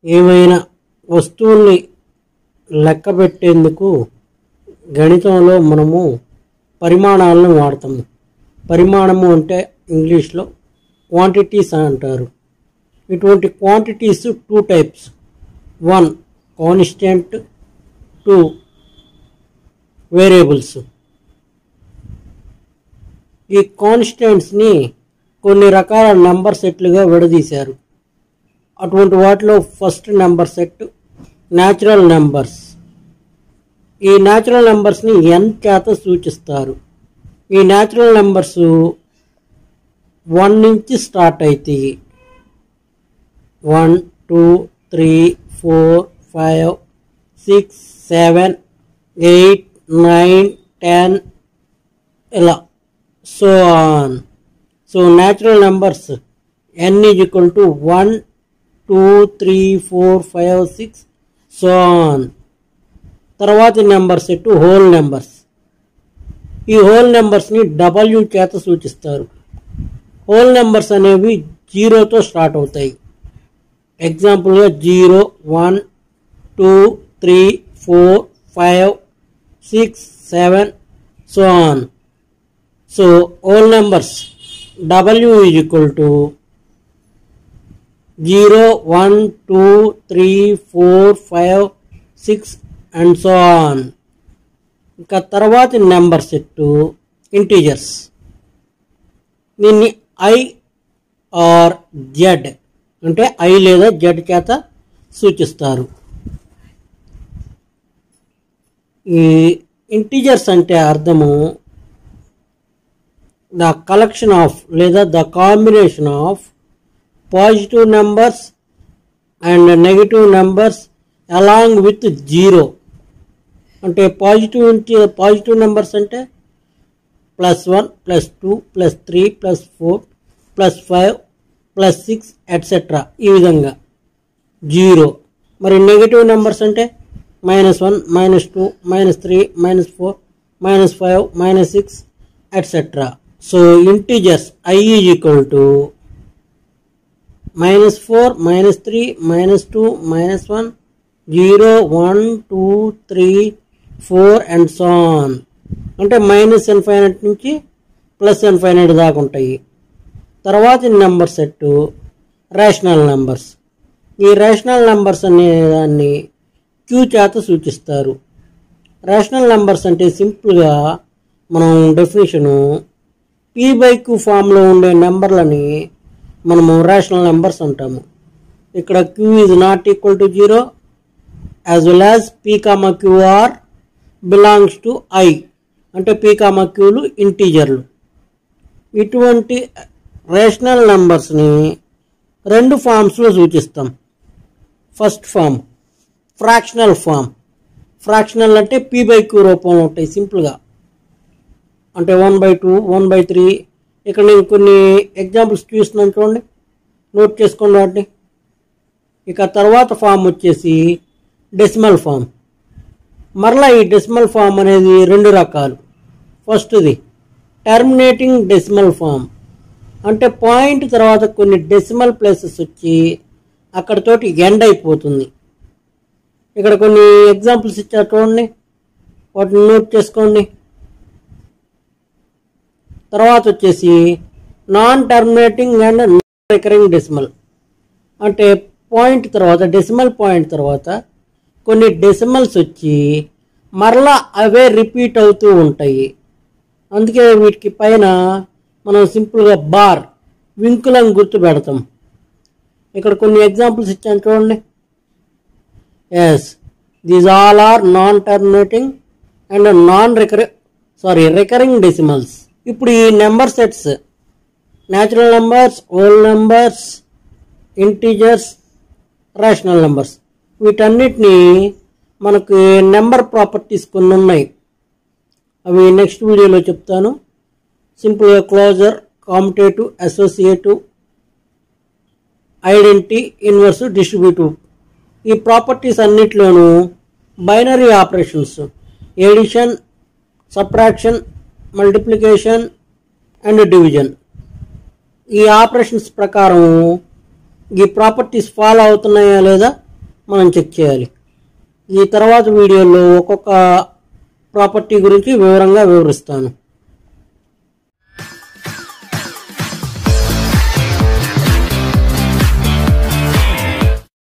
ఏమైనా వస్తువుల్ని లెక్క పెట్టేందుకు గణితంలో మనము పరిమాణాలను వాడతాము పరిమాణము అంటే ఇంగ్లీష్లో క్వాంటిటీస్ అంటారు ఇటువంటి quantities two types one constant two variables ఈ కాన్స్టెంట్స్ని కొన్ని రకాల నెంబర్ సెట్లుగా విడదీశారు అటువంటి వాటిలో first number set natural numbers ఈ న్యాచురల్ నెంబర్స్ని ఎన్ చేత సూచిస్తారు ఈ న్యాచురల్ నెంబర్స్ వన్ నుంచి స్టార్ట్ అవుతాయి one two three four five six seven eight nine ten ఇలా so on so natural numbers N is equal to one two three four five six so on తర్వాతి number set whole numbers ఈ whole నెంబర్స్ని W చేత సూచిస్తారు whole numbers అనేవి జీరోతో start అవుతాయి ఎగ్జాంపుల్గా zero one two three four five six seven so on so whole numbers W is equal to zero one two three four five six and so on ఇంకా తర్వాతి number set integers దీన్ని I or Z అంటే I లేదా Z చేత సూచిస్తారు ఈ integers అంటే అర్థము ద కలెక్షన్ ఆఫ్ లేదా the combination of positive numbers and negative numbers along with zero అంటే పాజిటివ్ పాజిటివ్ నెంబర్స్ అంటే plus one plus two plus three plus four plus five plus six etcetera ఈ విధంగా zero మరి negative numbers అంటే minus one minus two minus three minus four minus five minus six etcetera so integers I is equal to minus four minus three minus two minus one zero one two three four and so on అంటే minus infinite నుంచి plus infinite దాకా ఉంటాయి తర్వాత number set rational numbers ఈ rational numbers అనే దాన్ని queue చేత సూచిస్తారు రేషనల్ నెంబర్స్ అంటే సింపుల్గా మనం డెఫినేషను పీ బై క్యూ ఫామ్లో ఉండే నెంబర్లని మనము రేషనల్ నెంబర్స్ అంటాము ఇక్కడ Q is not equal to zero as well as P comma Q are belongs to I అంటే పీ కామా క్యూలు ఇంటీజర్లు ఇటువంటి రేషనల్ నెంబర్స్ని రెండు ఫామ్స్లో సూచిస్తాం first form fractional form fractional అంటే పీ బై క్యూ రూపంలో ఉంటాయి సింపుల్గా అంటే one by two one by three ఇక్కడ నేను కొన్ని ఎగ్జాంపుల్స్ చూస్తున్నాను చూడండి నోట్ చేసుకోండి వాటిని ఇక తర్వాత ఫామ్ వచ్చేసి డెసిమల్ ఫామ్ మరలా ఈ డెసిమల్ ఫామ్ అనేది రెండు రకాలు ఫస్ట్ది టర్మినేటింగ్ డెసిమల్ ఫామ్ అంటే పాయింట్ తర్వాత కొన్ని డెసిమల్ ప్లేసెస్ వచ్చి అక్కడతోటి ఎండ్ అయిపోతుంది ఇక్కడ కొన్ని ఎగ్జాంపుల్స్ ఇచ్చారు చూడండి వాటిని నోట్ చేసుకోండి తర్వాత వచ్చేసి non terminating and non recurring decimal అంటే పాయింట్ తర్వాత డెసిమల్ పాయింట్ తర్వాత కొన్ని డెసిమల్స్ వచ్చి మరలా అవే రిపీట్ అవుతూ ఉంటాయి అందుకే వీటికి పైన మనం సింపుల్గా బార్ వింకులను గుర్తు పెడతాం ఇక్కడ కొన్ని ఎగ్జాంపుల్స్ ఇచ్చాను చూడండి yes these all are non terminating and non recurring sorry recurring decimals ఇప్పుడు ఈ number sets natural numbers whole numbers integers rational numbers వీటన్నిటిని మనకు నెంబర్ ప్రాపర్టీస్ కొన్ని ఉన్నాయి అవి నెక్స్ట్ వీడియోలో చెప్తాను సింపుల్గా closure competitive associative identity inverse distributive ఈ ప్రాపర్టీస్ అన్నిట్లోనూ binary operations addition subtraction multiplication and division ఈ ఆపరేషన్స్ ప్రకారం ఈ ప్రాపర్టీస్ ఫాలో అవుతున్నాయా లేదా మనం చెక్ చేయాలి ఈ తర్వాత వీడియోలో ఒక్కొక్క ప్రాపర్టీ గురించి వివరంగా వివరిస్తాను